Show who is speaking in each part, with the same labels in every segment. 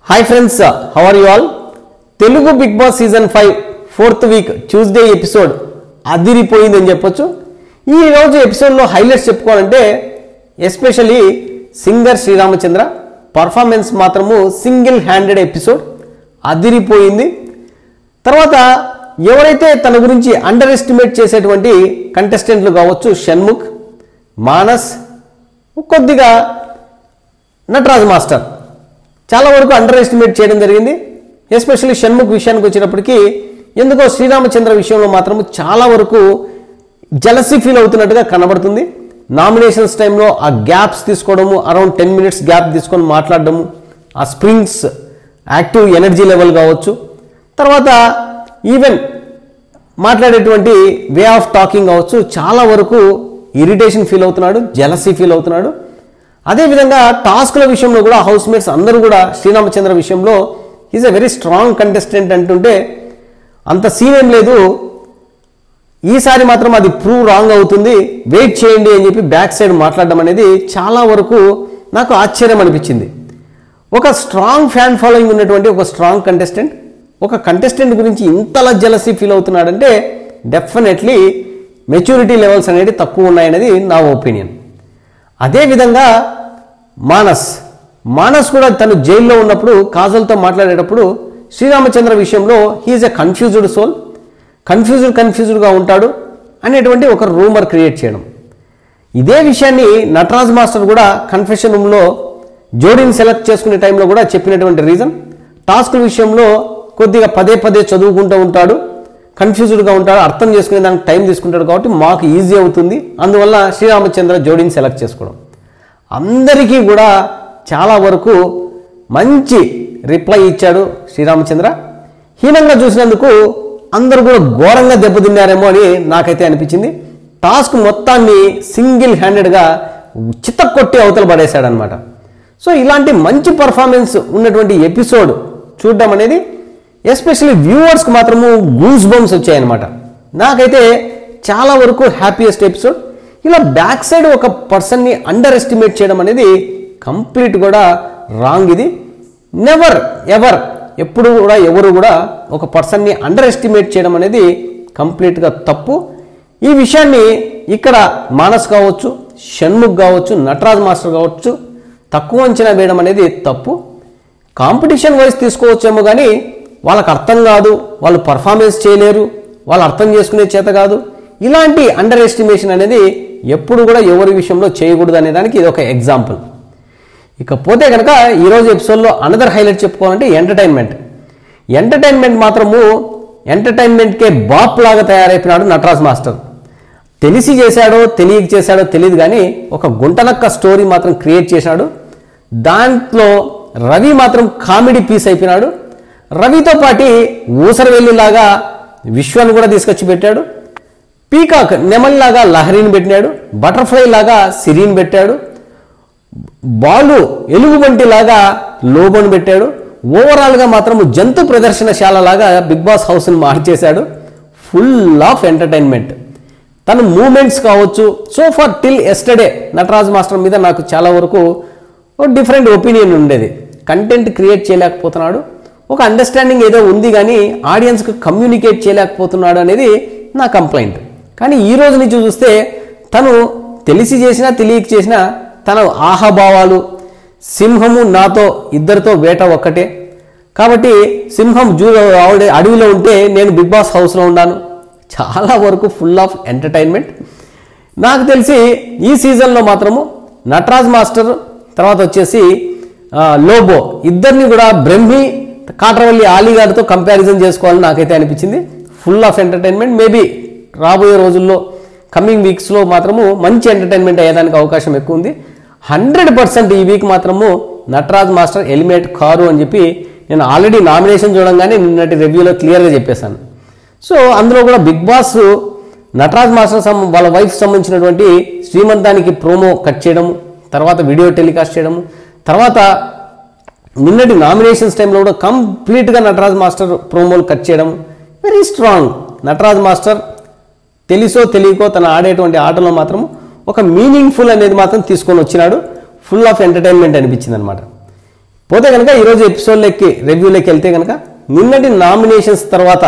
Speaker 1: hi friends how are you all Telugu Big Boss season five fourth week Tuesday episode అదిరిపోయిందని చెప్పొచ్చు ఈ రోజు ఎపిసోడ్లో హైలైట్స్ చెప్పుకోవాలంటే ఎస్పెషలీ సింగర్ శ్రీరామచంద్ర పర్ఫార్మెన్స్ మాత్రము సింగిల్ హ్యాండెడ్ ఎపిసోడ్ అదిరిపోయింది తర్వాత ఎవరైతే తన గురించి అండర్ ఎస్టిమేట్ చేసేటువంటి కంటెస్టెంట్లు కావచ్చు షణ్ముఖ్ మానస్ కొద్దిగా నటరాజ్ మాస్టర్ చాలా వరకు అండర్ ఎస్టిమేట్ చేయడం జరిగింది ఎస్పెషల్లీ షణ్ముఖ్ విషయానికి వచ్చేటప్పటికి ఎందుకో శ్రీరామచంద్ర విషయంలో మాత్రం చాలా వరకు జలసీ ఫీల్ అవుతున్నట్టుగా కనబడుతుంది నామినేషన్స్ టైంలో ఆ గ్యాప్స్ తీసుకోవడము అరౌండ్ టెన్ మినిట్స్ గ్యాప్ తీసుకొని మాట్లాడడము ఆ స్ప్రింగ్స్ యాక్టివ్ ఎనర్జీ లెవెల్ కావచ్చు తర్వాత ఈవెన్ మాట్లాడేటువంటి వే ఆఫ్ టాకింగ్ కావచ్చు చాలా వరకు ఇరిటేషన్ ఫీల్ అవుతున్నాడు జలసీ ఫీల్ అవుతున్నాడు అదేవిధంగా టాస్క్ల విషయంలో కూడా హౌస్ మేట్స్ అందరూ కూడా శ్రీరామచంద్ర విషయంలో is a very strong contestant అంటుంటే అంత సీన్ ఏం లేదు ఈసారి మాత్రం అది ప్రూవ్ రాంగ్ అవుతుంది వెయిట్ చేయండి అని చెప్పి బ్యాక్ సైడ్ మాట్లాడడం అనేది చాలా వరకు నాకు ఆశ్చర్యం అనిపించింది ఒక స్ట్రాంగ్ ఫ్యాన్ ఫాలోయింగ్ ఉన్నటువంటి ఒక స్ట్రాంగ్ కంటెస్టెంట్ ఒక కంటెస్టెంట్ గురించి ఇంతలా జలసీ ఫీల్ అవుతున్నాడంటే డెఫినెట్లీ మెచ్యూరిటీ లెవెల్స్ అనేది తక్కువ ఉన్నాయనేది నా ఒపీనియన్ అదేవిధంగా మానస్ మానస్ కూడా తను జైల్లో ఉన్నప్పుడు కాజల్తో మాట్లాడేటప్పుడు శ్రీరామచంద్ర విషయంలో he is a confused soul confused కన్ఫ్యూజ్డ్గా ఉంటాడు అనేటువంటి ఒక రూమర్ క్రియేట్ చేయడం ఇదే విషయాన్ని నటరాజ్ మాస్టర్ కూడా కన్ఫెషన్ రూమ్లో జోడీని సెలెక్ట్ చేసుకునే టైంలో కూడా చెప్పినటువంటి రీజన్ టాస్కుల విషయంలో కొద్దిగా పదే పదే చదువుకుంటూ ఉంటాడు కన్ఫ్యూజ్డ్గా ఉంటాడు అర్థం చేసుకునే దానికి టైం తీసుకుంటాడు కాబట్టి మాకు ఈజీ అవుతుంది అందువల్ల శ్రీరామచంద్ర జోడీని సెలెక్ట్ చేసుకోవడం అందరికీ కూడా చాలా వరకు మంచి రిప్లై ఇచ్చాడు శ్రీరామచంద్ర హీనంగా చూసినందుకు అందరూ కూడా ఘోరంగా దెబ్బతిన్నారేమో అని నాకైతే అనిపించింది టాస్క్ మొత్తాన్ని సింగిల్ హ్యాండెడ్గా చిత్తకొట్టి అవతల పడేశాడనమాట సో ఇలాంటి మంచి పర్ఫార్మెన్స్ ఉన్నటువంటి ఎపిసోడ్ చూడడం అనేది ఎస్పెషల్లీ వ్యూవర్స్కి మాత్రము గూస్ బంప్స్ వచ్చాయన్నమాట నాకైతే చాలా వరకు హ్యాపీయెస్ట్ ఎపిసోడ్ ఇలా బ్యాక్ సైడ్ ఒక పర్సన్ని అండర్ ఎస్టిమేట్ చేయడం అనేది కంప్లీట్ కూడా రాంగ్ ఇది నెవర్ ఎవర్ ఎప్పుడు కూడా ఎవరు కూడా ఒక పర్సన్ని అండర్ ఎస్టిమేట్ చేయడం అనేది కంప్లీట్గా తప్పు ఈ విషయాన్ని ఇక్కడ మానస్ కావచ్చు షణ్ముఖ్ కావచ్చు నటరాజ్ మాస్టర్ కావచ్చు తక్కువ అంచనా వేయడం అనేది తప్పు కాంపిటీషన్ వైజ్ తీసుకోవచ్చేమో కానీ వాళ్ళకి అర్థం కాదు వాళ్ళు పర్ఫార్మెన్స్ చేయలేరు వాళ్ళు అర్థం చేసుకునే చేత కాదు ఇలాంటి అండర్ ఎస్టిమేషన్ అనేది ఎప్పుడు కూడా ఎవరి విషయంలో చేయకూడదు అనే దానికి ఇది ఒక ఎగ్జాంపుల్ ఇకపోతే కనుక ఈరోజు ఎపిసోడ్లో అనదర్ హైలైట్ చెప్పుకోవాలంటే ఎంటర్టైన్మెంట్ ఎంటర్టైన్మెంట్ మాత్రము ఎంటర్టైన్మెంట్కే బాప్ లాగా తయారైపోయినాడు నటరాజ్ మాస్టర్ తెలిసి చేశాడో తెలియక చేశాడో తెలియదు కానీ ఒక గుంటనక్క స్టోరీ మాత్రం క్రియేట్ చేశాడు దాంట్లో రవి మాత్రం కామెడీ పీస్ అయిపోయినాడు రవితో పాటి ఊసరవెల్లిలాగా విశ్వాన్ని కూడా తీసుకొచ్చి పెట్టాడు పీకాక్ నెమలిలాగా లహరిని పెట్టినాడు బటర్ఫ్లై లాగా సిరిని పెట్టాడు బాలు ఎలుగుబంటి లాగా లోబోని పెట్టాడు ఓవరాల్గా మాత్రం జంతు ప్రదర్శనశాల లాగా బిగ్ బాస్ హౌస్ని మార్చేశాడు ఫుల్ ఆఫ్ ఎంటర్టైన్మెంట్ తన మూమెంట్స్ కావచ్చు so far till yesterday Nataraj master మీద నాకు చాలా వరకు డిఫరెంట్ ఒపీనియన్ ఉండేది కంటెంట్ క్రియేట్ చేయలేకపోతున్నాడు ఒక అండర్స్టాండింగ్ ఏదో ఉంది కానీ ఆడియన్స్కి కమ్యూనికేట్ చేయలేకపోతున్నాడు అనేది నా కంప్లైంట్ కానీ ఈ రోజు నుంచి చూస్తే తను తెలిసి చేసినా తెలియక చేసినా తన ఆహాభావాలు సింహము నాతో ఇద్దరితో వేట ఒక్కటే కాబట్టి సింహం జూ ఆవిడ అడవిలో ఉంటే నేను బిగ్ బాస్ హౌస్లో ఉన్నాను చాలా వరకు ఫుల్ ఆఫ్ ఎంటర్టైన్మెంట్ నాకు తెలిసి ఈ సీజన్లో మాత్రము నటరాజ్ మాస్టర్ తర్వాత వచ్చేసి ఆ, లోబో ఇద్దరిని కూడా బ్రహ్మి కాట్రవల్లి ఆలీ గారితో కంపారిజన్ చేసుకోవాలని నాకైతే అనిపించింది ఫుల్ ఆఫ్ ఎంటర్టైన్మెంట్ మేబీ రాబోయే రోజుల్లో కమింగ్ వీక్స్లో మాత్రము మంచి ఎంటర్టైన్మెంట్ అయ్యేదానికి అవకాశం ఎక్కువ ఉంది హండ్రెడ్ పర్సెంట్ ఈ వీక్ మాత్రము నటరాజ్ మాస్టర్ ఎలిమినేట్ కారు అని చెప్పి నేను ఆల్రెడీ నామినేషన్ చూడంగానే నిన్నటి రివ్యూలో క్లియర్గా చెప్పేశాను సో అందులో కూడా బిగ్ బాస్ నటరాజ్ మాస్టర్ సం- వాళ్ళ వైఫ్ సంబంధించినటువంటి శ్రీమంతానికి ప్రోమో కట్ చేయడము తర్వాత వీడియో టెలికాస్ట్ చేయడము తర్వాత నిన్నటి నామినేషన్స్ టైంలో కూడా కంప్లీట్గా నటరాజ్ మాస్టర్ ప్రోమోలు కట్ చేయడం వెరీ స్ట్రాంగ్ నటరాజ్ మాస్టర్ తెలుసో తెలియకో తను ఆడేటువంటి ఆటలో మాత్రం ఒక మీనింగ్ఫుల్ అనేది మాత్రం తీసుకొని వచ్చినాడు ఫుల్ ఆఫ్ ఎంటర్టైన్మెంట్ అనిపించింది అనమాట పోతే కనుక ఈరోజు ఎపిసోడ్లోకి రివ్యూలోకి వెళ్తే కనుక నిన్నటి నామినేషన్స్ తర్వాత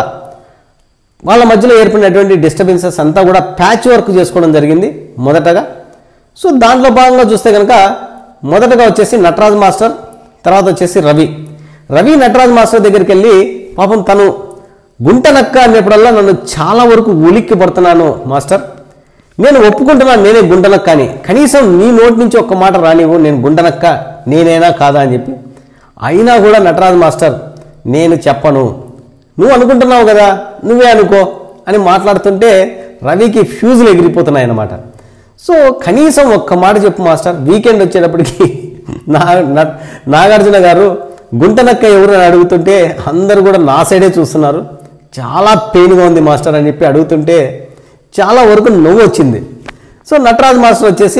Speaker 1: వాళ్ళ మధ్యలో ఏర్పడినటువంటి డిస్టర్బెన్సెస్ అంతా కూడా ప్యాచ్ వర్క్ చేసుకోవడం జరిగింది మొదటగా సో దాంట్లో భాగంగా చూస్తే కనుక మొదటగా వచ్చేసి నటరాజ్ మాస్టర్ తర్వాత వచ్చేసి రవి రవి నటరాజ్ మాస్టర్ దగ్గరికి వెళ్ళి పాపం తను గుంటనక్క అనేప్పుడల్లా నన్ను చాలా వరకు ఉలిక్కి పడుతున్నాను మాస్టర్ నేను ఒప్పుకుంటున్నాను నేనే గుంటనక్క అని కనీసం నీ నోటి నుంచి ఒక్క మాట రానివ్వు నేను గుంటనక్క నేనేనా కాదా అని చెప్పి అయినా కూడా నటరాజ్ మాస్టర్ నేను చెప్పను నువ్వు అనుకుంటున్నావు కదా నువ్వే అనుకో అని మాట్లాడుతుంటే రవికి ఫ్యూజులు ఎగిరిపోతున్నాయి అన్నమాట సో కనీసం ఒక్క మాట చెప్పు మాస్టర్ వీకెండ్ వచ్చేటప్పటికి నా నా- నాగార్జున గారు గుంటనక్క ఎవరు అని అడుగుతుంటే అందరూ కూడా నా సైడే చూస్తున్నారు చాలా పెయిన్గా ఉంది మాస్టర్ అని చెప్పి అడుగుతుంటే చాలా వరకు నవ్వు వచ్చింది సో నటరాజ్ మాస్టర్ వచ్చేసి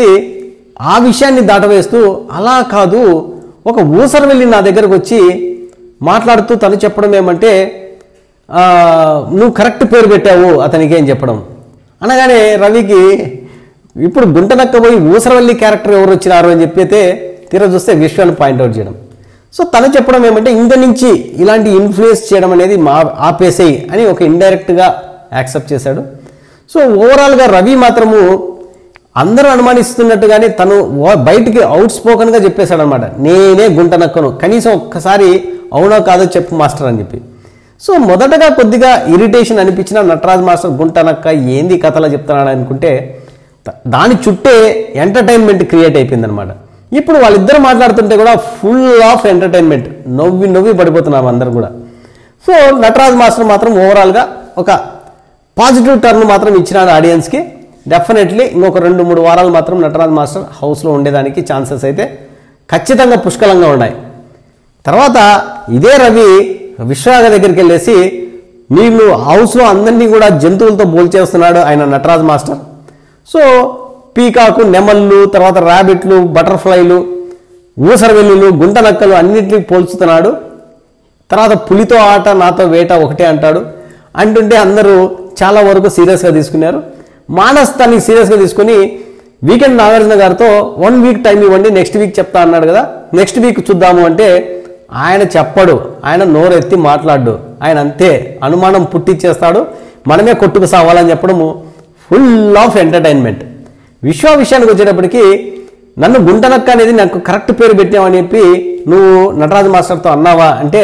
Speaker 1: ఆ విషయాన్ని దాటవేస్తూ అలా కాదు ఒక ఊసరు వెళ్ళి నా దగ్గరకు వచ్చి మాట్లాడుతూ తను చెప్పడం ఏమంటే ఆ, నువ్వు కరెక్ట్ పేరు పెట్టావు అతనికి అని చెప్పడం అనగానే రవికి ఇప్పుడు గుంటనక్క పోయి ఊసరవల్లి క్యారెక్టర్ ఎవరు వచ్చినారు అని చెప్పి అయితే తీరా చూస్తే విశ్వాన్ని పాయింట్అవుట్ చేయడం సో తను చెప్పడం ఏమంటే ఇంత నుంచి ఇలాంటి ఇన్ఫ్లుయెన్స్ చేయడం అనేది మా ఆపేసేయి అని ఒక ఇండైరెక్ట్గా యాక్సెప్ట్ చేశాడు సో ఓవరాల్గా రవి మాత్రము అందరూ అనుమానిస్తున్నట్టుగానే తను ఓ- బయటికి అవుట్ స్పోకన్గా చెప్పేశాడు అనమాట నేనే గుంటనక్కను కనీసం ఒక్కసారి అవునో కాదో చెప్పు మాస్టర్ అని చెప్పి సో మొదటగా కొద్దిగా ఇరిటేషన్ అనిపించిన నటరాజ్ మాస్టర్ గుంటనక్క ఏంది కథలో చెప్తున్నాడు అనుకుంటే ద- దాని చుట్టే ఎంటర్టైన్మెంట్ క్రియేట్ అయిపోయింది అనమాట ఇప్పుడు వాళ్ళిద్దరు మాట్లాడుతుంటే కూడా ఫుల్ ఆఫ్ ఎంటర్టైన్మెంట్ నవ్వి నవ్వి పడిపోతున్నాం అందరం కూడా సో నటరాజ్ మాస్టర్ మాత్రం ఓవరాల్గా ఒక పాజిటివ్ టర్న్ మాత్రం ఇచ్చినాడు ఆడియన్స్కి డెఫినెట్లీ ఇంకొక రెండు మూడు వారాలు మాత్రం నటరాజ్ మాస్టర్ హౌస్లో ఉండేదానికి ఛాన్సెస్ అయితే ఖచ్చితంగా పుష్కలంగా ఉన్నాయి తర్వాత ఇదే రవి విశ్వనాథ దగ్గరికి వెళ్ళేసి నీళ్ళు హౌస్లో అందరినీ కూడా జంతువులతో పోల్చేస్తున్నాడు ఆయన నటరాజ్ మాస్టర్ సో పీకాకు నెమళ్ళు తర్వాత ర్యాబిట్లు బటర్ఫ్లైలు ఊసరవెల్లులు గుంటనక్కలు అన్నింటినీ పోల్చుతున్నాడు తర్వాత పులితో ఆట నాతో వేట ఒకటే అంటాడు అంటుంటే అందరూ చాలా వరకు సీరియస్గా తీసుకున్నారు మానస్ దాన్ని సీరియస్గా తీసుకొని వీకెండ్ నాగార్జున గారితో వన్ వీక్ టైం ఇవ్వండి నెక్స్ట్ వీక్ చెప్తా అన్నాడు కదా నెక్స్ట్ వీక్ చూద్దాము అంటే ఆయన చెప్పడు ఆయన నోరెత్తి మాట్లాడు ఆయన అంతే అనుమానం పుట్టించేస్తాడు మనమే కొట్టుకు సావాలని చెప్పడము ఫుల్ ఆఫ్ ఎంటర్టైన్మెంట్ విశ్వ విషయానికి వచ్చేటప్పటికి నన్ను గుంటనక్క అనేది నాకు కరెక్ట్ పేరు పెట్టావని చెప్పి నువ్వు నటరాజు మాస్టర్తో అన్నావా అంటే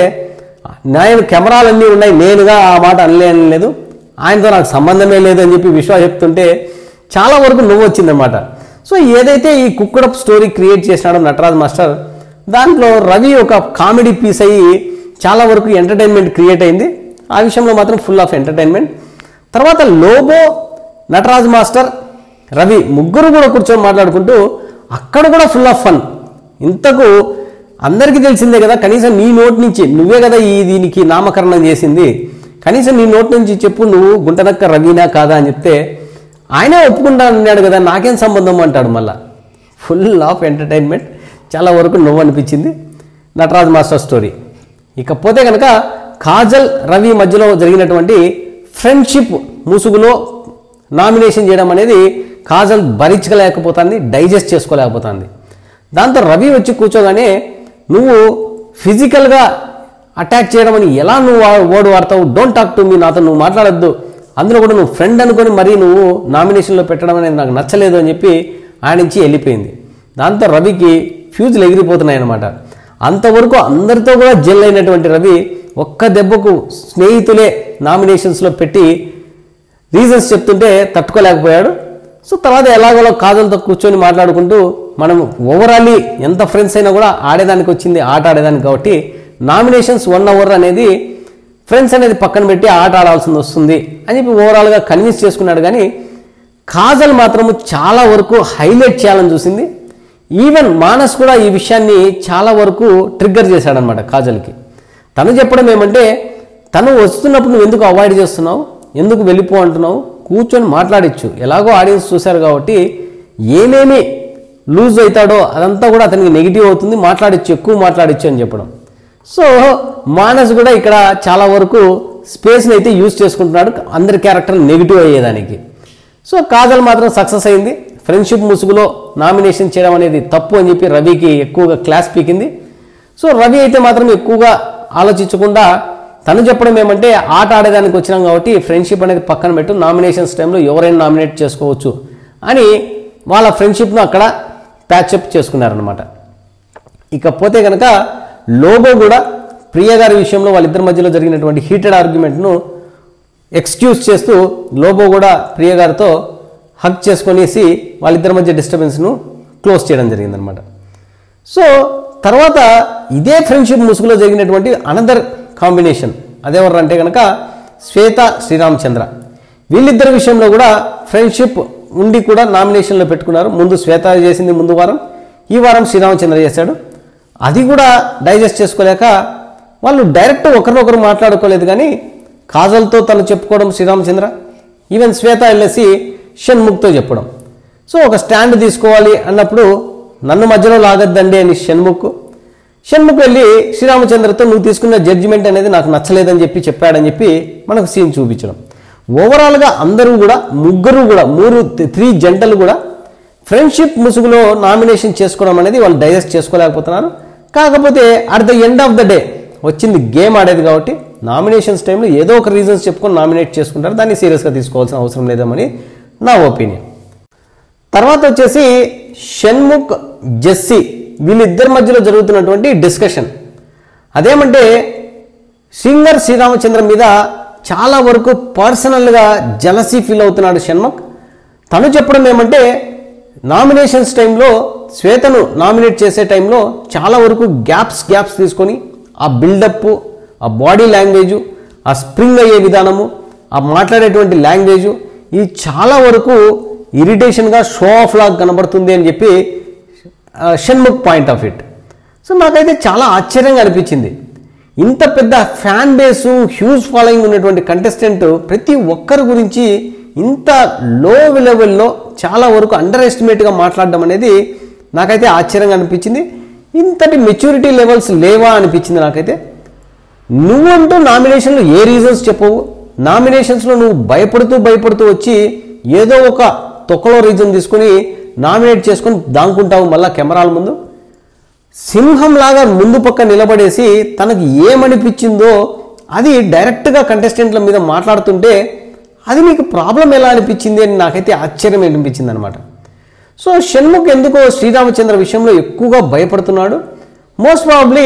Speaker 1: నేను కెమెరాలన్నీ ఉన్నాయి నేనుగా ఆ మాట అనలేని లేదు ఆయనతో నాకు సంబంధమే లేదు అని చెప్పి విశ్వ చెప్తుంటే చాలా వరకు నువ్వు వచ్చిందనమాట సో ఏదైతే ఈ కుక్కడప్ స్టోరీ క్రియేట్ చేసినాడో నటరాజ్ మాస్టర్ దాంట్లో రవి ఒక కామెడీ పీస్ అయ్యి చాలా వరకు ఎంటర్టైన్మెంట్ క్రియేట్ అయింది ఆ విషయంలో మాత్రం ఫుల్ ఆఫ్ ఎంటర్టైన్మెంట్ తర్వాత లోబో నటరాజ్ మాస్టర్ రవి ముగ్గురు కూడా కూర్చొని మాట్లాడుకుంటూ అక్కడ కూడా ఫుల్ ఆఫ్ ఫన్ ఇంతకు అందరికీ తెలిసిందే కదా కనీసం నీ నోటి నుంచి నువ్వే కదా ఈ దీనికి నామకరణం చేసింది కనీసం నీ నోటి నుంచి చెప్పు నువ్వు గుంటనక్క రవినా కాదా అని చెప్తే ఆయనే ఒప్పుకుంటా అన్నాడు కదా నాకేం సంబంధం అంటాడు మళ్ళా ఫుల్ ఆఫ్ ఎంటర్టైన్మెంట్ చాలా వరకు నువ్వు అనిపించింది నటరాజ్ మాస్టర్ స్టోరీ ఇకపోతే కనుక కాజల్ రవి మధ్యలో జరిగినటువంటి ఫ్రెండ్షిప్ ముసుగులో నామినేషన్ చేయడం అనేది కాజల్ భరించలేకపోతుంది డైజెస్ట్ చేసుకోలేకపోతుంది దాంతో రవి వచ్చి కూర్చోగానే నువ్వు ఫిజికల్గా అటాక్ చేయడం అని ఎలా నువ్వు వా- వర్డ్ వాడతావు డోంట్ టాక్ టు మీ నాతో నువ్వు మాట్లాడొద్దు అందులో కూడా నువ్వు ఫ్రెండ్ అనుకొని మరీ నువ్వు నామినేషన్లో పెట్టడం అనేది నాకు నచ్చలేదు అని చెప్పి ఆయన నుంచి వెళ్ళిపోయింది దాంతో రవికి ఫ్యూజులు ఎగిరిపోతున్నాయి అనమాట అంతవరకు అందరితో కూడా జెల్ అయినటువంటి రవి ఒక్క దెబ్బకు స్నేహితులే నామినేషన్స్లో పెట్టి రీజన్స్ చెప్తుంటే తట్టుకోలేకపోయాడు సో తర్వాత ఎలాగోలా కాజల్తో కూర్చొని మాట్లాడుకుంటూ మనం ఓవరాల్లీ ఎంత ఫ్రెండ్స్ అయినా కూడా ఆడేదానికి వచ్చింది ఆట ఆడేదానికి కాబట్టి నామినేషన్స్ వన్ అవర్ అనేది ఫ్రెండ్స్ అనేది పక్కన పెట్టి ఆట ఆడాల్సింది వస్తుంది అని చెప్పి ఓవరాల్గా కన్విన్స్ చేసుకున్నాడు కానీ కాజల్ మాత్రము చాలా వరకు హైలైట్ చేయాలని చూసింది ఈవెన్ మానస్ కూడా ఈ విషయాన్ని చాలా వరకు ట్రిగ్గర్ చేశాడనమాట కాజల్కి తను చెప్పడం ఏమంటే తను వస్తున్నప్పుడు నువ్వు ఎందుకు అవాయిడ్ చేస్తున్నావు ఎందుకు వెళ్ళిపో అంటున్నావు కూర్చొని మాట్లాడచ్చు ఎలాగో ఆడియన్స్ చూశారు కాబట్టి ఏమేమి లూజ్ అవుతాడో అదంతా కూడా అతనికి నెగిటివ్ అవుతుంది మాట్లాడచ్చు ఎక్కువ మాట్లాడచ్చు అని చెప్పడం సో మానస్ కూడా ఇక్కడ చాలా వరకు స్పేస్ని అయితే యూజ్ చేసుకుంటున్నాడు అందరి క్యారెక్టర్ నెగిటివ్ అయ్యేదానికి సో కాజల్ మాత్రం సక్సెస్ అయింది ఫ్రెండ్షిప్ ముసుగులో నామినేషన్ చేయడం అనేది తప్పు అని చెప్పి రవికి ఎక్కువగా క్లాస్ పీకింది సో రవి అయితే మాత్రం ఎక్కువగా ఆలోచించకుండా తను చెప్పడం ఏమంటే ఆట ఆడేదానికి వచ్చినాం కాబట్టి ఫ్రెండ్షిప్ అనేది పక్కన పెట్టు నామినేషన్స్ టైంలో ఎవరైనా నామినేట్ చేసుకోవచ్చు అని వాళ్ళ ఫ్రెండ్షిప్ను అక్కడ ప్యాచప్ చేసుకున్నారనమాట ఇకపోతే కనుక లోగో కూడా ప్రియ గారి విషయంలో వాళ్ళిద్దరి మధ్యలో జరిగినటువంటి హీటెడ్ ఆర్గ్యుమెంట్ను ఎక్స్క్యూజ్ చేస్తూ లోబో కూడా ప్రియ గారితో హక్ చేసుకొనేసి వాళ్ళిద్దరి మధ్య డిస్టర్బెన్స్ను క్లోజ్ చేయడం జరిగిందనమాట సో తర్వాత ఇదే ఫ్రెండ్షిప్ ముసుగులో జరిగినటువంటి అనదర్ కాంబినేషన్ అదెవరు అంటే కనుక శ్వేత శ్రీరామచంద్ర వీళ్ళిద్దరి విషయంలో కూడా ఫ్రెండ్షిప్ ఉండి కూడా నామినేషన్లో పెట్టుకున్నారు ముందు శ్వేత చేసింది ముందు వారం ఈ వారం శ్రీరామచంద్ర చేశాడు అది కూడా డైజెస్ట్ చేసుకోలేక వాళ్ళు డైరెక్ట్ ఒకరినొకరు మాట్లాడుకోలేదు కానీ కాజల్తో తను చెప్పుకోవడం శ్రీరామచంద్ర ఈవెన్ శ్వేత వెళ్ళేసి షణ్ముఖ్తో చెప్పడం సో ఒక స్టాండ్ తీసుకోవాలి అన్నప్పుడు నన్ను మధ్యలో లాగద్దండి అని షణ్ముఖ్ షణ్ముఖ్ వెళ్ళి శ్రీరామచంద్రతో నువ్వు తీసుకున్న జడ్జిమెంట్ అనేది నాకు నచ్చలేదని చెప్పి చెప్పాడని చెప్పి మనకు సీన్ చూపించడం ఓవరాల్గా అందరూ కూడా ముగ్గురు కూడా మూడు త్రీ జంటలు కూడా ఫ్రెండ్షిప్ ముసుగులో నామినేషన్ చేసుకోవడం అనేది వాళ్ళు డైజెస్ట్ చేసుకోలేకపోతున్నారు కాకపోతే at the end of the day వచ్చింది గేమ్ ఆడేది కాబట్టి నామినేషన్స్ టైంలో ఏదో ఒక రీజన్స్ చెప్పుకొని నామినేట్ చేసుకుంటారు దాన్ని సీరియస్గా తీసుకోవాల్సిన అవసరం లేదేమని నా ఒపీనియన్ తర్వాత వచ్చేసి షణ్ముఖ్ జెస్సీ వీళ్ళిద్దరి మధ్యలో జరుగుతున్నటువంటి డిస్కషన్ అదేమంటే సింగర్ శ్రీరామచంద్ర మీద చాలా వరకు పర్సనల్గా జలసీ ఫీల్ అవుతున్నాడు షణ్ముఖ్ తను చెప్పడం ఏమంటే నామినేషన్స్ టైంలో శ్వేతను నామినేట్ చేసే టైంలో చాలా వరకు గ్యాప్స్ గ్యాప్స్ తీసుకొని ఆ బిల్డప్ ఆ బాడీ లాంగ్వేజు ఆ స్ప్రింగ్ అయ్యే విధానము ఆ మాట్లాడేటువంటి లాంగ్వేజు ఇది చాలా వరకు ఇరిటేషన్గా షో ఆఫ్ లాగా కనబడుతుంది అని చెప్పి ఆ, Shanmukh point of it so నాకైతే చాలా ఆశ్చర్యంగా అనిపించింది ఇంత పెద్ద ఫ్యాన్ బేసు హ్యూజ్ ఫాలోయింగ్ ఉన్నటువంటి కంటెస్టెంట్ ప్రతి ఒక్కరి గురించి ఇంత లో లెవెల్లో చాలా వరకు అండర్ ఎస్టిమేట్గా మాట్లాడడం అనేది నాకైతే ఆశ్చర్యంగా అనిపించింది ఇంతటి మెచ్యూరిటీ లెవెల్స్ లేవా అనిపించింది నాకైతే నువ్వంటూ నామినేషన్లో ఏ రీజన్స్ చెప్పవు నామినేషన్స్లో నువ్వు భయపడుతూ భయపడుతూ వచ్చి ఏదో ఒక తొక్కలో రీజన్ తీసుకొని నామినేట్ చేసుకొని దాంకుంటావు మళ్ళా కెమెరాల ముందు సింహంలాగా ముందు పక్క నిలబడేసి తనకు ఏమనిపించిందో అది డైరెక్ట్గా కంటెస్టెంట్ల మీద మాట్లాడుతుంటే అది నీకు ప్రాబ్లం ఎలా అనిపించింది అని నాకైతే ఆశ్చర్యం అనిపించింది అనమాట సో షణ్ముఖ్ ఎందుకో శ్రీరామచంద్ర విషయంలో ఎక్కువగా భయపడుతున్నాడు మోస్ట్ ప్రాబ్లీ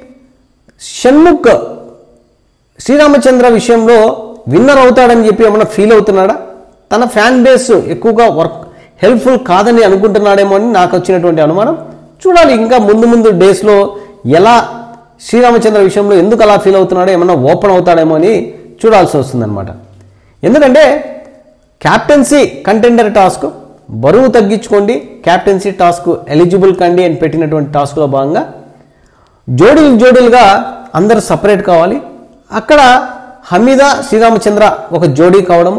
Speaker 1: షణ్ముఖ్ శ్రీరామచంద్ర విషయంలో విన్నర్ అవుతాడని చెప్పి ఏమన్నా ఫీల్ అవుతున్నాడా తన ఫ్యాన్ బేస్ ఎక్కువగా వర్క్ హెల్ప్ఫుల్ కాదని అనుకుంటున్నాడేమో అని నాకు వచ్చినటువంటి అనుమానం చూడాలి ఇంకా ముందు ముందు డేస్లో ఎలా శ్రీరామచంద్ర విషయంలో ఎందుకు అలా ఫీల్ అవుతున్నాడో ఏమన్నా ఓపెన్ అవుతాడేమో అని చూడాల్సి వస్తుందన్నమాట ఎందుకంటే క్యాప్టెన్సీ కంటెండర్ టాస్క్ బరువు తగ్గించుకోండి క్యాప్టెన్సీ టాస్క్ ఎలిజిబుల్ కండి అని పెట్టినటువంటి టాస్క్లో భాగంగా జోడీలు జోడీలుగా అందరూ సపరేట్ కావాలి అక్కడ హమీద శ్రీరామచంద్ర ఒక జోడీ కావడము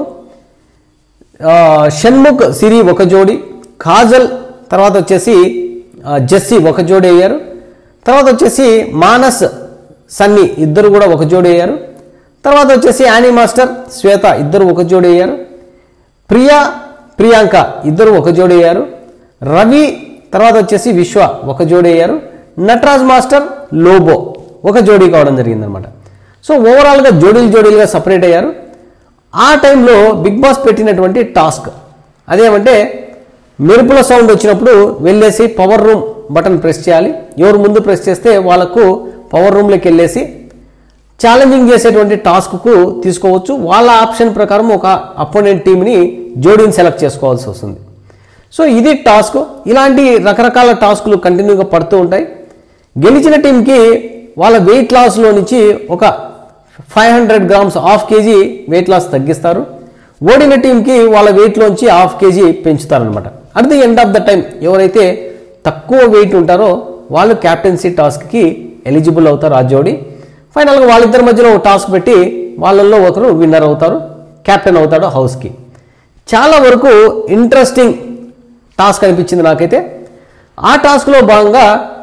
Speaker 1: ఆ, షణ్ముఖ్ సిరి ఒక జోడి కాజల్ తర్వాత వచ్చేసి ఆ, జెస్సీ ఒక జోడీ అయ్యారు తర్వాత వచ్చేసి మానస్ సన్నీ ఇద్దరు కూడా ఒక జోడీ అయ్యారు తర్వాత వచ్చేసి యానీ మాస్టర్ శ్వేత ఇద్దరు ఒక జోడీ అయ్యారు ప్రియా ప్రియాంక ఇద్దరు ఒక జోడీ అయ్యారు రవి తర్వాత వచ్చేసి విశ్వ ఒక జోడీ అయ్యారు నటరాజ్ మాస్టర్ లోబో ఒక జోడీ కావడం జరిగిందనమాట సో ఓవరాల్గా జోడీలు జోడీలుగా సపరేట్ అయ్యారు ఆ టైంలో బిగ్ బాస్ పెట్టినటువంటి టాస్క్ అదేమంటే మెరుపుల సౌండ్ వచ్చినప్పుడు వెళ్ళేసి పవర్ రూమ్ బటన్ ప్రెస్ చేయాలి ఎవరు ముందు ప్రెస్ చేస్తే వాళ్ళకు పవర్ రూమ్లోకి వెళ్ళేసి ఛాలెంజింగ్ చేసేటువంటి టాస్క్కు తీసుకోవచ్చు వాళ్ళ ఆప్షన్ ప్రకారం ఒక అపోనెంట్ టీంని జోడీని సెలెక్ట్ చేసుకోవాల్సి వస్తుంది సో ఇది టాస్క్ ఇలాంటి రకరకాల టాస్కులు కంటిన్యూగా పడుతూ ఉంటాయి గెలిచిన టీంకి వాళ్ళ వెయిట్ లాస్లో నుంచి ఒక five hundred grams half KG weight loss తగ్గిస్తారు ఓడిన టీంకి వాళ్ళ వెయిట్లోంచి హాఫ్ కేజీ పెంచుతారనమాట at the end of the time ఎవరైతే తక్కువ వెయిట్ ఉంటారో వాళ్ళు క్యాప్టెన్సీ టాస్క్కి ఎలిజిబుల్ అవుతారు ఆ జోడి ఫైనల్గా వాళ్ళిద్దరి మధ్యలో ఒక టాస్క్ పెట్టి వాళ్ళల్లో ఒకరు విన్నర్ అవుతారు కెప్టెన్ అవుతాడు హౌస్కి చాలా వరకు ఇంట్రెస్టింగ్ టాస్క్ అనిపించింది నాకైతే ఆ టాస్క్లో భాగంగా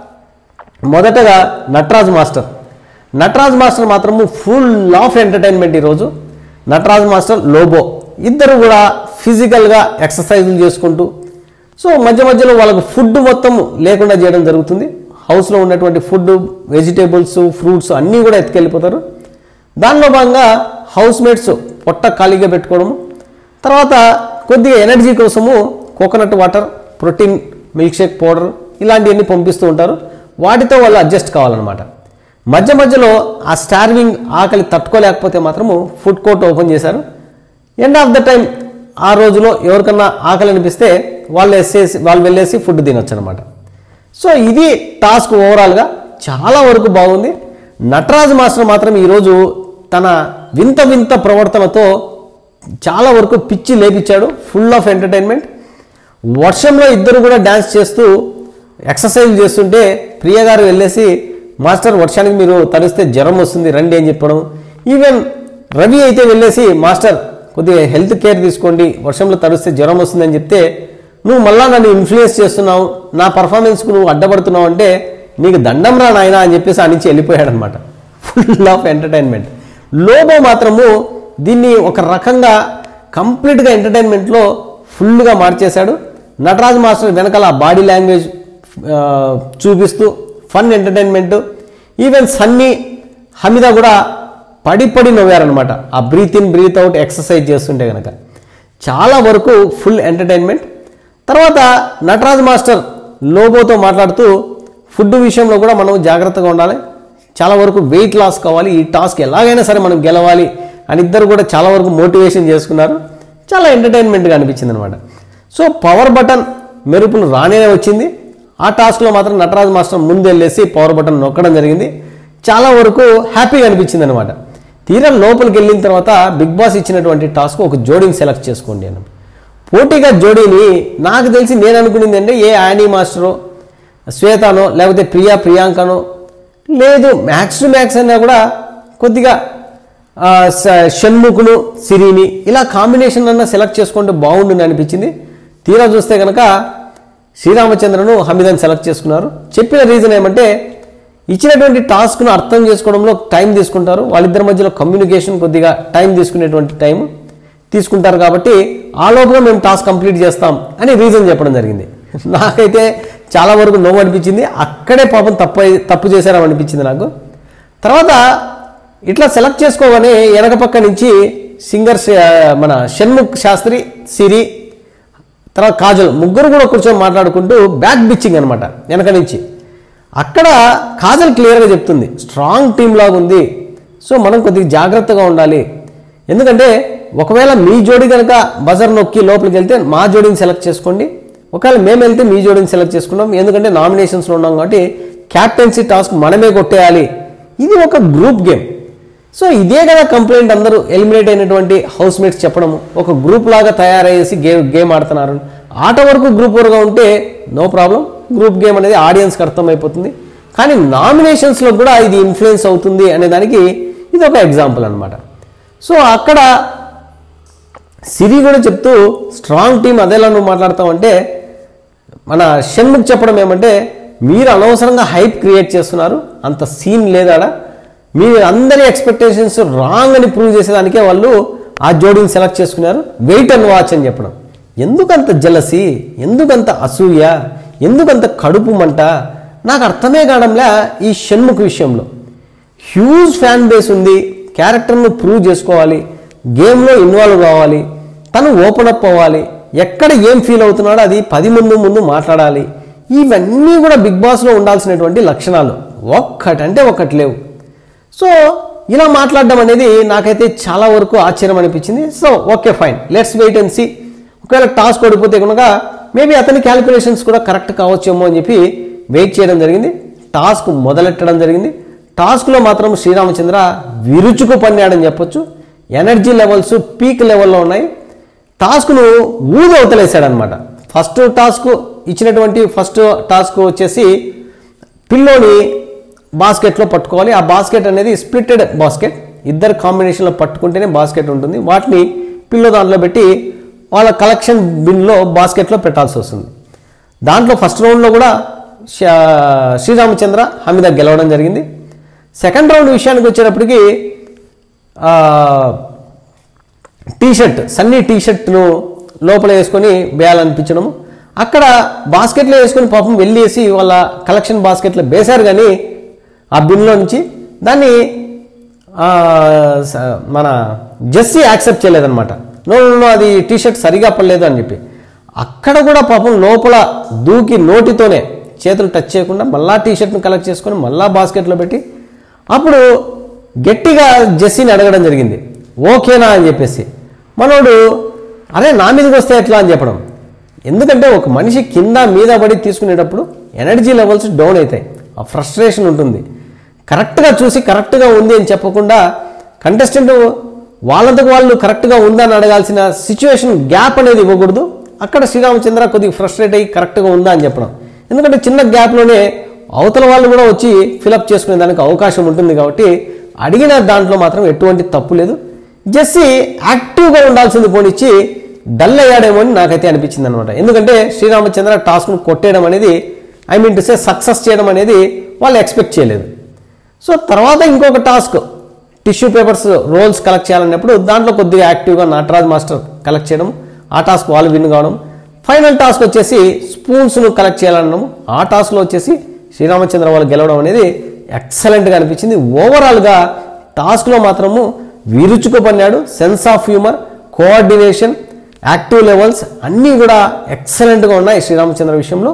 Speaker 1: మొదటగా నటరాజ్ మాస్టర్ నటరాజ్ మాస్టర్ మాత్రము ఫుల్ ఆఫ్ ఎంటర్టైన్మెంట్ ఈరోజు నటరాజ్ మాస్టర్ లోబో ఇద్దరు కూడా ఫిజికల్గా ఎక్సర్సైజులు చేసుకుంటూ సో మధ్య మధ్యలో వాళ్ళకు ఫుడ్ మొత్తం లేకుండా చేయడం జరుగుతుంది హౌస్లో ఉన్నటువంటి ఫుడ్ వెజిటేబుల్స్ ఫ్రూట్స్ అన్నీ కూడా ఎత్తుకెళ్ళిపోతారు దానిలో భాగంగా హౌస్ మేట్స్ పొట్ట ఖాళీగా పెట్టుకోవడము తర్వాత కొద్దిగా ఎనర్జీ కోసము coconut water protein milk shake powder ఇలాంటివన్నీ పంపిస్తూ ఉంటారు వాటితో వాళ్ళు అడ్జస్ట్ కావాలన్నమాట మధ్య మధ్యలో ఆ స్టార్వింగ్ ఆకలి తట్టుకోలేకపోతే మాత్రము ఫుడ్ కోర్ట్ ఓపెన్ చేశారు ఎండ్ ఆఫ్ ద టైం ఆ రోజులో ఎవరికన్నా ఆకలి అనిపిస్తే వాళ్ళు వేసేసి వాళ్ళు వెళ్ళేసి ఫుడ్ తినొచ్చు అనమాట సో ఇది టాస్క్ ఓవరాల్గా చాలా వరకు బాగుంది నటరాజ్ మాస్టర్ మాత్రం ఈరోజు తన వింత వింత ప్రవర్తనతో చాలా వరకు పిచ్చి లేపించాడు ఫుల్ ఆఫ్ ఎంటర్టైన్మెంట్ వర్షంలో ఇద్దరు కూడా డ్యాన్స్ చేస్తూ ఎక్సర్సైజ్ చేస్తుంటే ప్రియ గారు వెళ్ళేసి మాస్టర్ వర్షానికి మీరు తడిస్తే జ్వరం వస్తుంది రండి అని చెప్పడం ఈవెన్ రవి అయితే వెళ్ళేసి మాస్టర్ కొద్దిగా హెల్త్ కేర్ తీసుకోండి వర్షంలో తడిస్తే జ్వరం వస్తుందని చెప్తే నువ్వు మళ్ళా నన్ను ఇన్ఫ్లుయెన్స్ చేస్తున్నావు నా పర్ఫార్మెన్స్కు నువ్వు అడ్డపడుతున్నావు అంటే నీకు దండం రా నాయనా అని చెప్పేసి ఆ నుంచి వెళ్ళిపోయాడనమాట ఫుల్ ఆఫ్ ఎంటర్టైన్మెంట్ లోబో మాత్రము దీన్ని ఒక రకంగా కంప్లీట్గా ఎంటర్టైన్మెంట్లో ఫుల్గా మార్చేశాడు నటరాజ్ మాస్టర్ వెనకాల ఆ బాడీ లాంగ్వేజ్ ఆ, చూపిస్తూ fun entertainment even Sunny Hamida కూడా పడి పడి నవ్వారనమాట ఆ breathe in breathe out exercise చేస్తుంటే కనుక చాలా వరకు ఫుల్ ఎంటర్టైన్మెంట్ తర్వాత నటరాజ్ మాస్టర్ లోబోతో మాట్లాడుతూ ఫుడ్ విషయంలో కూడా మనం జాగ్రత్తగా ఉండాలి చాలా వరకు వెయిట్ లాస్ కావాలి ఈ టాస్క్ ఎలాగైనా సరే మనం గెలవాలి అని ఇద్దరు కూడా చాలా వరకు మోటివేషన్ చేసుకున్నారు చాలా ఎంటర్టైన్మెంట్గా అనిపించింది అనమాట సో పవర్ బటన్ మెరుపులు రానే వచ్చింది ఆ టాస్క్లో మాత్రం నటరాజ్ మాస్టర్ ముందు వెళ్ళేసి పవర్ బటన్ నొక్కడం జరిగింది చాలా వరకు హ్యాపీగా అనిపించింది అనమాట తీరా లోపలికి వెళ్ళిన తర్వాత బిగ్ బాస్ ఇచ్చినటువంటి టాస్క్ ఒక జోడీని సెలెక్ట్ చేసుకోండి అని పోటీగా జోడీని నాకు తెలిసి నేను అనుకునేది అంటే ఏ యానీ మాస్టరో శ్వేతనో లేకపోతే ప్రియా ప్రియాంకనో లేదు మ్యాక్స్ టు మ్యాక్స్ అయినా కూడా కొద్దిగా ఆ, స- షణ్ముఖులు సిరిని ఇలా కాంబినేషన్ అన్న సెలెక్ట్ చేసుకుంటే బాగుండుని అనిపించింది తీరా చూస్తే కనుక శ్రీరామచంద్రను హమీదని సెలెక్ట్ చేసుకున్నారు చెప్పిన రీజన్ ఏమంటే ఇచ్చినటువంటి టాస్క్ను అర్థం చేసుకోవడంలో టైం తీసుకుంటారు వాళ్ళిద్దరి మధ్యలో కమ్యూనికేషన్ కొద్దిగా టైం తీసుకునేటువంటి టైం తీసుకుంటారు కాబట్టి ఆ లోపల మేము టాస్క్ కంప్లీట్ చేస్తాం అని రీజన్ చెప్పడం జరిగింది నాకైతే చాలా వరకు నవ్వు అనిపించింది అక్కడే పాపం తప్పు అయి- తప్పు చేశారని అనిపించింది నాకు తర్వాత ఇట్లా సెలెక్ట్ చేసుకోగానే వెనక పక్క నుంచి సింగర్స్ ఆ, మన షణ్ముఖ్ శాస్త్రి సిరి తర్వాత కాజల్ ముగ్గురు కూడా కూర్చొని మాట్లాడుకుంటూ బ్యాక్ బిచ్చింగ్ అనమాట వెనక నుంచి అక్కడ కాజల్ క్లియర్గా చెప్తుంది స్ట్రాంగ్ టీం లాగా ఉంది సో మనం కొద్దిగా జాగ్రత్తగా ఉండాలి ఎందుకంటే ఒకవేళ మీ జోడి కనుక బజర్ నొక్కి లోపలికి వెళ్తే మా జోడీని సెలెక్ట్ చేసుకోండి ఒకవేళ మేము వెళ్తే మీ జోడీని సెలెక్ట్ చేసుకున్నాం ఎందుకంటే నామినేషన్స్లో ఉన్నాం కాబట్టి క్యాప్టెన్సీ టాస్క్ మనమే కొట్టేయాలి ఇది ఒక గ్రూప్ గేమ్ సో ఇదే కదా కంప్లైంట్ అందరూ ఎలిమినేట్ అయినటువంటి హౌస్ మేట్స్ చెప్పడము ఒక గ్రూప్ లాగా తయారయ్యేసి గేమ్ గేమ్ ఆడుతున్నారు ఆట వరకు గ్రూప్ వరగా ఉంటే నో ప్రాబ్లం గ్రూప్ గేమ్ అనేది ఆడియన్స్కి అర్థమైపోతుంది కానీ నామినేషన్స్లో కూడా ఇది ఇన్ఫ్లుయెన్స్ అవుతుంది అనే దానికి ఇది ఒక ఎగ్జాంపుల్ అనమాట సో అక్కడ సిరి కూడా చెప్తూ స్ట్రాంగ్ టీం అదేలా నువ్వు మాట్లాడతావంటే మన షణ్ముఖ్ చెప్పడం ఏమంటే మీరు అనవసరంగా హైప్ క్రియేట్ చేస్తున్నారు అంత సీన్ లేదాడ మీ అందరి ఎక్స్పెక్టేషన్స్ రాంగ్ అని ప్రూవ్ చేసేదానికే వాళ్ళు ఆ జోడీని సెలెక్ట్ చేసుకున్నారు వెయిట్ అండ్ వాచ్ అని చెప్పడం ఎందుకంత జలసి ఎందుకంత అసూయ ఎందుకంత కడుపు మంట నాకు అర్థమే కావడంలే ఈ షణ్ముఖ్ విషయంలో హ్యూజ్ ఫ్యాన్ బేస్ ఉంది క్యారెక్టర్ను ప్రూవ్ చేసుకోవాలి గేమ్లో ఇన్వాల్వ్ కావాలి తను ఓపెన్ అప్ అవ్వాలి ఎక్కడ ఏం ఫీల్ అవుతున్నాడో అది పది ముందు ముందు మాట్లాడాలి ఇవన్నీ కూడా బిగ్ బాస్లో ఉండాల్సినటువంటి లక్షణాలు ఒక్కటంటే ఒక్కటి లేవు సో ఇలా మాట్లాడడం అనేది నాకైతే చాలా వరకు ఆశ్చర్యం అనిపించింది so okay fine let's wait and see ఒకవేళ టాస్క్ ఓడిపోతే కనుక మేబీ అతని క్యాలిక్యులేషన్స్ కూడా కరెక్ట్ కావచ్చేమో అని చెప్పి వెయిట్ చేయడం జరిగింది టాస్క్ మొదలెట్టడం జరిగింది టాస్క్లో మాత్రం శ్రీరామచంద్ర విరుచుకు పన్నాడని చెప్పొచ్చు ఎనర్జీ లెవెల్స్ పీక్ లెవెల్లో ఉన్నాయి టాస్క్ను ఊదు అవతలేశాడనమాట ఫస్ట్ టాస్క్ ఇచ్చినటువంటి ఫస్ట్ టాస్క్ వచ్చేసి పిల్లోని బాస్కెట్లో పట్టుకోవాలి ఆ బాస్కెట్ అనేది స్ప్లిటెడ్ బాస్కెట్ ఇద్దరు కాంబినేషన్లో పట్టుకుంటేనే బాస్కెట్ ఉంటుంది వాటిని పిల్లో దాంట్లో పెట్టి వాళ్ళ కలెక్షన్ బిన్లో బాస్కెట్లో పెట్టాల్సి వస్తుంది దాంట్లో ఫస్ట్ రౌండ్లో కూడా శ- శ్రీరామచంద్ర హమీద గెలవడం జరిగింది సెకండ్ రౌండ్ విషయానికి వచ్చేటప్పటికి ఆ, టీ షర్ట్ సన్నీ టీ షర్ట్ను లోపల వేసుకొని వేయాలనిపించడం అక్కడ బాస్కెట్లో వేసుకొని పాపం వెళ్ళేసి వాళ్ళ కలెక్షన్ బాస్కెట్లో వేశారు కానీ ఆ బిన్లో నుంచి దాన్ని ఆ, స- మన జెస్సీ యాక్సెప్ట్ చేయలేదన్నమాట నో నో, నో అది టీ షర్ట్ సరిగా పడలేదు అని చెప్పి అక్కడ కూడా పాపం లోపల దూకి నోటితోనే చేతులు టచ్ చేయకుండా మళ్ళా టీ షర్ట్ను కలెక్ట్ చేసుకొని మళ్ళా బాస్కెట్లో పెట్టి అప్పుడు గట్టిగా జెస్సీని అడగడం జరిగింది ఓకేనా అని చెప్పేసి మనోడు అరే నా మీదకి వస్తే ఎట్లా అని చెప్పడం ఎందుకంటే ఒక మనిషి కింద మీద పడి తీసుకునేటప్పుడు ఎనర్జీ లెవెల్స్ డౌన్ అవుతాయి ఆ ఫ్రస్ట్రేషన్ ఉంటుంది కరెక్ట్గా చూసి కరెక్ట్గా ఉంది అని చెప్పకుండా కంటెస్టెంట్ వాళ్ళంతకు వాళ్ళు కరెక్ట్గా ఉందని అడగాల్సిన సిచ్యువేషన్ గ్యాప్ అనేది ఇవ్వకూడదు అక్కడ శ్రీరామచంద్ర కొద్దిగా ఫ్రస్ట్రేట్ అయ్యి కరెక్ట్గా ఉందా అని చెప్పడం ఎందుకంటే చిన్న గ్యాప్లోనే అవతల వాళ్ళు కూడా వచ్చి ఫిలప్ చేసుకునే దానికి అవకాశం ఉంటుంది కాబట్టి అడిగిన దాంట్లో మాత్రం ఎటువంటి తప్పు లేదు జెస్సీ యాక్టివ్గా ఉండాల్సింది పోనిచ్చి డల్ అయ్యాడేమో అని నాకైతే అనిపించింది అనమాట ఎందుకంటే శ్రీరామచంద్ర టాస్క్ను కొట్టేయడం అనేది I mean to say success చేయడం అనేది వాళ్ళు ఎక్స్పెక్ట్ చేయలేదు సో తర్వాత ఇంకొక task tissue papers rolls collect చేయాలన్నప్పుడు దాంట్లో కొద్దిగా యాక్టివ్గా నటరాజ్ మాస్టర్ కలెక్ట్ చేయడం ఆ టాస్క్ వాళ్ళు విన్ కావడం ఫైనల్ టాస్క్ వచ్చేసి స్పూన్స్ను కలెక్ట్ చేయాలనడం ఆ టాస్క్లో వచ్చేసి శ్రీరామచంద్ర వాళ్ళు గెలవడం అనేది ఎక్సలెంట్గా అనిపించింది ఓవరాల్గా టాస్క్లో మాత్రము విరుచుకుపన్నాడు sense of humour coordination active levels అన్నీ కూడా ఎక్సలెంట్గా ఉన్నాయి శ్రీరామచంద్ర విషయంలో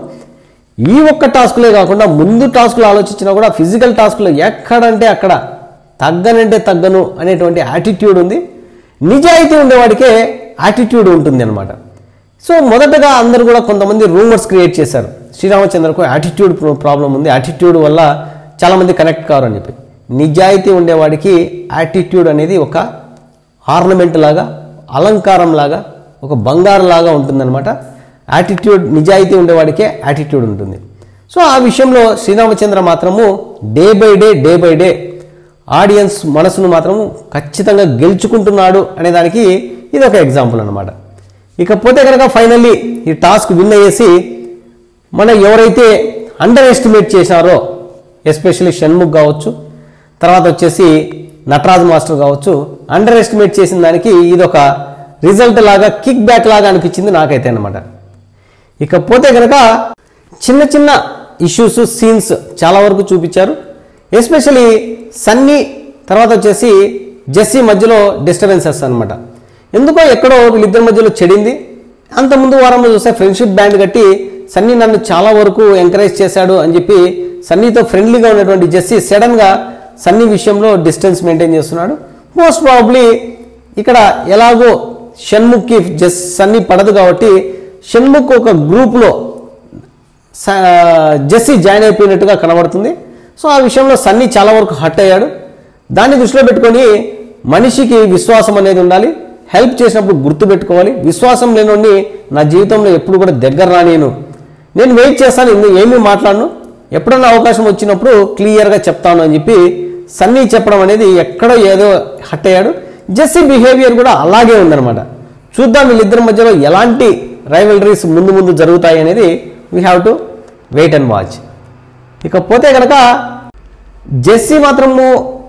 Speaker 1: ఈ ఒక్క టాస్కులే కాకుండా ముందు టాస్కులు ఆలోచించినా కూడా ఫిజికల్ టాస్కులు ఎక్కడంటే అక్కడ తగ్గనంటే తగ్గను అనేటువంటి యాటిట్యూడ్ ఉంది నిజాయితీ ఉండేవాడికే యాటిట్యూడ్ ఉంటుంది అనమాట సో మొదటగా అందరూ కూడా కొంతమంది రూమర్స్ క్రియేట్ చేశారు శ్రీరామచంద్రకు యాటిట్యూడ్ ప్రాబ్లం ఉంది యాటిట్యూడ్ వల్ల చాలామంది కనెక్ట్ కారు అని చెప్పి నిజాయితీ ఉండేవాడికి యాటిట్యూడ్ అనేది ఒక ఆర్నమెంట్ లాగా అలంకారం లాగా ఒక బంగారం లాగా ఉంటుందన్నమాట యాటిట్యూడ్ నిజాయితీ ఉండేవాడికే యాటిట్యూడ్ ఉంటుంది సో ఆ విషయంలో శ్రీరామచంద్ర మాత్రము day by day day by day audience మనసును మాత్రము ఖచ్చితంగా గెలుచుకుంటున్నాడు అనే దానికి ఇది ఒక ఎగ్జాంపుల్ అనమాట ఇకపోతే కనుక ఫైనల్లీ ఈ టాస్క్ విన్ అయ్యేసి మన ఎవరైతే అండర్ ఎస్టిమేట్ చేశారో ఎస్పెషల్లీ షణ్ముఖ్ కావచ్చు తర్వాత వచ్చేసి నటరాజ్ మాస్టర్ కావచ్చు అండర్ ఎస్టిమేట్ చేసిన దానికి ఇది ఒక రిజల్ట్ లాగా కిక్ బ్యాక్ లాగా అనిపించింది నాకైతే అనమాట ఇకపోతే కనుక చిన్న చిన్న ఇష్యూస్ సీన్స్ చాలా వరకు చూపించారు ఎస్పెషలీ సన్నీ తర్వాత వచ్చేసి జెస్సీ మధ్యలో డిస్టర్బెన్సెస్ అనమాట ఎందుకో ఎక్కడో వీళ్ళిద్దరి మధ్యలో చెడింది అంత ముందు వారంలో చూస్తే ఫ్రెండ్షిప్ బ్యాండ్ కట్టి సన్నీ నన్ను చాలా వరకు ఎంకరేజ్ చేశాడు అని చెప్పి సన్నీతో ఫ్రెండ్లీగా ఉన్నటువంటి జెస్సీ సడన్గా సన్నీ విషయంలో డిస్టెన్స్ మెయింటైన్ చేస్తున్నాడు మోస్ట్ ప్రాబబ్లీ ఇక్కడ ఎలాగో షణ్ముఖ్కి జస్ సన్నీ పడదు కాబట్టి షణ్ముఖ్ ఒక గ్రూప్లో స- జెస్సీ జాయిన్ అయిపోయినట్టుగా కనబడుతుంది సో ఆ విషయంలో సన్నీ చాలా వరకు హట్ అయ్యాడు దాన్ని దృష్టిలో పెట్టుకొని మనిషికి విశ్వాసం అనేది ఉండాలి హెల్ప్ చేసినప్పుడు గుర్తు పెట్టుకోవాలి విశ్వాసం లేనోడిని నా జీవితంలో ఎప్పుడు కూడా దగ్గర రానేను నేను వెయిట్ చేస్తాను ఇందులో ఏమీ మాట్లాడను ఎప్పుడన్నా అవకాశం వచ్చినప్పుడు క్లియర్గా చెప్తాను అని చెప్పి సన్నీ చెప్పడం అనేది ఎక్కడో ఏదో హట్ అయ్యాడు జెస్సీ బిహేవియర్ కూడా అలాగే ఉందన్నమాట చూద్దాం వీళ్ళిద్దరి మధ్యలో ఎలాంటి రైవలరీస్ ముందు ముందు జరుగుతాయి అనేది we have to wait and watch ఇకపోతే కనుక జెస్సీ మాత్రము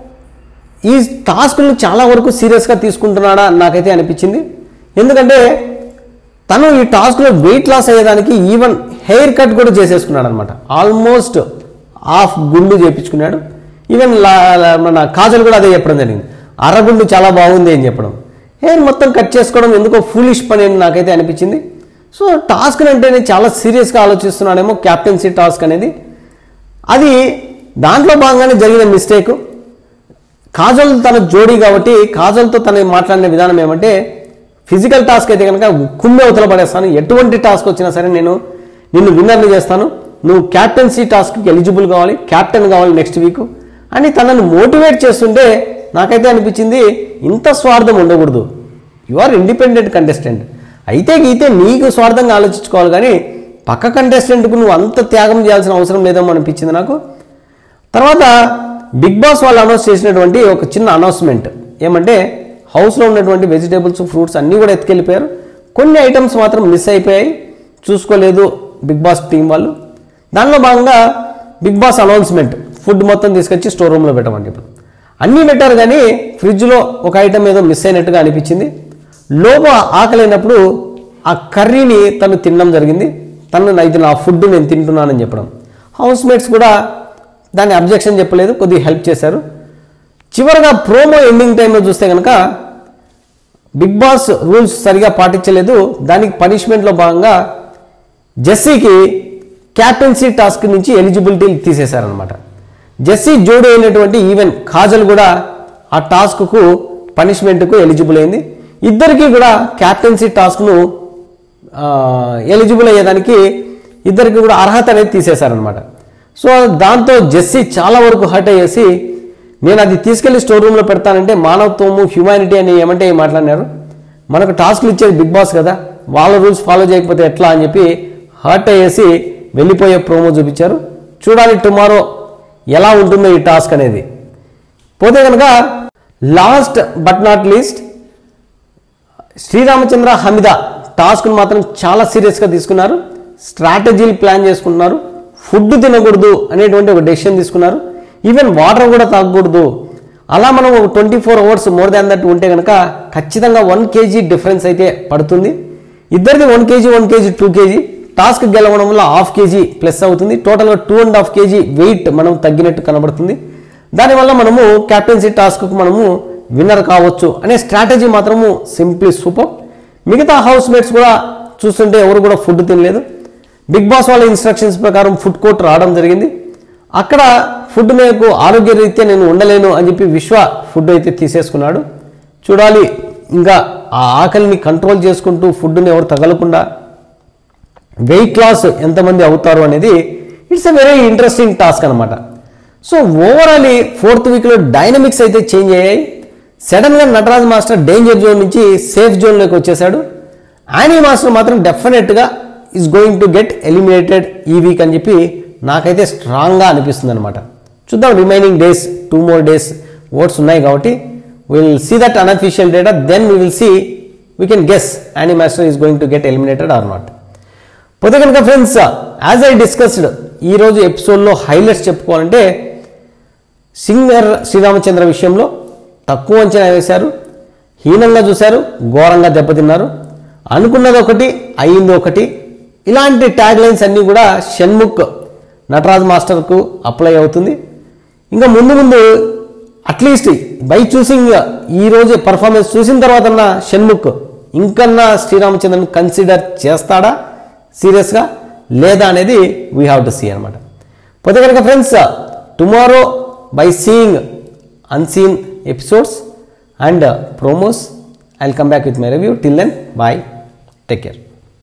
Speaker 1: ఈ టాస్క్ని చాలా వరకు సీరియస్గా తీసుకుంటున్నాడా అని నాకైతే అనిపించింది ఎందుకంటే తను ఈ టాస్క్లో వెయిట్ లాస్ అయ్యేదానికి ఈవెన్ హెయిర్ కట్ కూడా చేసేసుకున్నాడు అనమాట ఆల్మోస్ట్ హాఫ్ గుండు చేపించుకున్నాడు ఈవెన్ లా- లా- మన కాజల్ కూడా అదే చెప్పడం జరిగింది అరగుండు చాలా బాగుంది అని చెప్పడం హెయిర్ మొత్తం కట్ చేసుకోవడం ఎందుకో ఫూలిష్ పని అని నాకైతే అనిపించింది సో టాస్క్ అంటేనే చాలా సీరియస్గా ఆలోచిస్తున్నాడేమో క్యాప్టెన్సీ టాస్క్ అనేది అది దాంట్లో భాగంగానే జరిగిన మిస్టేక్ కాజల్ తన జోడీ కాబట్టి కాజల్తో తన మాట్లాడిన విధానం ఏమంటే ఫిజికల్ టాస్క్ అయితే కనుక కుమ్మె అవతల పడేస్తాను ఎటువంటి టాస్క్ వచ్చినా సరే నేను నిన్ను విన్నర్ని చేస్తాను నువ్వు క్యాప్టెన్సీ టాస్క్కి ఎలిజిబుల్ కావాలి క్యాప్టెన్ కావాలి నెక్స్ట్ వీక్ అని తనను మోటివేట్ చేస్తుంటే నాకైతే అనిపించింది ఇంత స్వార్థం ఉండకూడదు యు ఆర్ ఇండిపెండెంట్ కంటెస్టెంట్ అయితే గీతే నీకు స్వార్థంగా ఆలోచించుకోవాలి కానీ పక్క కంటెస్టెంట్కు నువ్వు అంత త్యాగం చేయాల్సిన అవసరం లేదేమో అనిపించింది నాకు తర్వాత బిగ్ బాస్ వాళ్ళు అనౌన్స్ చేసినటువంటి ఒక చిన్న అనౌన్స్మెంట్ ఏమంటే హౌస్లో ఉన్నటువంటి వెజిటేబుల్స్ ఫ్రూట్స్ అన్నీ కూడా ఎత్తుకెళ్ళిపోయారు కొన్ని ఐటమ్స్ మాత్రం మిస్ అయిపోయాయి చూసుకోలేదు బిగ్ బాస్ టీం వాళ్ళు దానిలో భాగంగా బిగ్ బాస్ అనౌన్స్మెంట్ ఫుడ్ మొత్తం తీసుకొచ్చి స్టోర్ రూమ్లో పెట్టమండి ఇప్పుడు అన్నీ పెట్టారు కానీ ఫ్రిడ్జ్లో ఒక ఐటమ్ ఏదో మిస్ అయినట్టుగా అనిపించింది లోప ఆకలైనప్పుడు ఆ కర్రీని తను తినడం జరిగింది తను ఇది నా ఫుడ్ నేను తింటున్నానని చెప్పడం హౌస్ మేట్స్ కూడా దాన్ని అబ్జెక్షన్ చెప్పలేదు కొద్దిగా హెల్ప్ చేశారు చివరగా ప్రోమో ఎండింగ్ టైంలో చూస్తే కనుక బిగ్ బాస్ రూల్స్ సరిగా పాటించలేదు దానికి పనిష్మెంట్లో భాగంగా జెస్సీకి క్యాప్టెన్సీ టాస్క్ నుంచి ఎలిజిబిలిటీ తీసేశారనమాట జెస్సీ జోడి అయినటువంటి ఈవెన్ కాజల్ కూడా ఆ టాస్క్కు పనిష్మెంట్కు ఎలిజిబుల్ అయింది ఇద్దరికి కూడా క్యాప్టెన్సీ టాస్క్ను ఎలిజిబుల్ అయ్యేదానికి ఇద్దరికి కూడా అర్హత అనేది తీసేశారనమాట సో దాంతో జెస్సీ చాలా వరకు హర్ట్ అయ్యేసి నేను అది తీసుకెళ్లి స్టోర్ రూమ్లో పెడతానంటే మానవత్వము హ్యుమానిటీ అని ఏమంటే ఏం మాట్లాడినారు మనకు టాస్క్లు ఇచ్చేది బిగ్ బాస్ కదా వాళ్ళ రూల్స్ ఫాలో చేయకపోతే ఎట్లా అని చెప్పి హర్ట్ అయ్యేసి వెళ్ళిపోయే ప్రోమో చూపించారు చూడాలి టుమారో ఎలా ఉంటుందో ఈ టాస్క్ అనేది పోతే కనుక last but not least Sreeramachandra Hamida టాస్క్ను మాత్రం చాలా సీరియస్గా తీసుకున్నారు స్ట్రాటజీలు ప్లాన్ చేసుకుంటున్నారు ఫుడ్ తినకూడదు అనేటువంటి ఒక డెసిషన్ తీసుకున్నారు ఈవెన్ వాటర్ కూడా తాగకూడదు అలా మనం ఒక twenty four hours more than that ఉంటే కనుక ఖచ్చితంగా వన్ కేజీ డిఫరెన్స్ అయితే పడుతుంది ఇద్దరిది one KG one KG two KG task గెలవడం వల్ల హాఫ్ కేజీ ప్లస్ అవుతుంది టోటల్గా two and half KG weight మనం తగ్గినట్టు కనబడుతుంది దానివల్ల మనము క్యాప్టెన్సీ టాస్క్కు మనము విన్నర్ కావచ్చు అనే స్ట్రాటజీ మాత్రము సింప్లీ సూపర్ మిగతా హౌస్ మేట్స్ కూడా చూస్తుంటే ఎవరు కూడా ఫుడ్ తినలేదు బిగ్ బాస్ వాళ్ళ ఇన్స్ట్రక్షన్స్ ప్రకారం ఫుడ్ కోర్ట్ రావడం జరిగింది అక్కడ ఫుడ్ నాకు ఆరోగ్య రీత్యా నేను ఉండలేను అని చెప్పి విశ్వ ఫుడ్ అయితే తీసేసుకున్నాడు చూడాలి ఇంకా ఆ ఆకలిని కంట్రోల్ చేసుకుంటూ ఫుడ్ని ఎవరు తగలకుండా వెయిట్ లాస్ ఎంతమంది అవుతారు అనేది it's a very interesting task అనమాట సో ఓవరాల్ ఫోర్త్ వీక్లో డైనమిక్స్ అయితే చేంజ్ అయ్యాయి సడన్గా నటరాజ్ మాస్టర్ డేంజర్ జోన్ నుంచి సేఫ్ జోన్లోకి వచ్చేసాడు యానీ మాస్టర్ మాత్రం డెఫినెట్గా is going to get eliminated ఈ వీక్ అని చెప్పి నాకైతే స్ట్రాంగ్గా అనిపిస్తుంది అనమాట చూద్దాం remaining days two more days votes ఉన్నాయి కాబట్టి will see that unofficial data then we will see we can guess Annie master is going to get eliminated or not పోతే కనుక ఫ్రెండ్స్ యాజ్ ఐ డిస్కస్డ్ ఈరోజు ఎపిసోడ్లో హైలైట్స్ చెప్పుకోవాలంటే singer Sriramachandra విషయంలో తక్కువ అంచనా వేశారు హీనంగా చూశారు ఘోరంగా దెబ్బతిన్నారు అనుకున్నది ఒకటి అయ్యింది ఒకటి ఇలాంటి ట్యాగ్ లైన్స్ అన్నీ కూడా షణ్ముఖ్ నటరాజ్ మాస్టర్కు అప్లై అవుతుంది ఇంకా ముందు ముందు అట్లీస్ట్ బై చూసింగ్ ఈ రోజు పర్ఫార్మెన్స్ చూసిన తర్వాత షణ్ముఖ్ ఇంకన్నా శ్రీరామచంద్రన్ కన్సిడర్ చేస్తాడా సీరియస్గా లేదా అనేది వీ హ్యావ్ టు సీ అనమాట పోతే కనుక friends tomorrow by seeing unseen episodes and promos I will come back with my review till then bye take care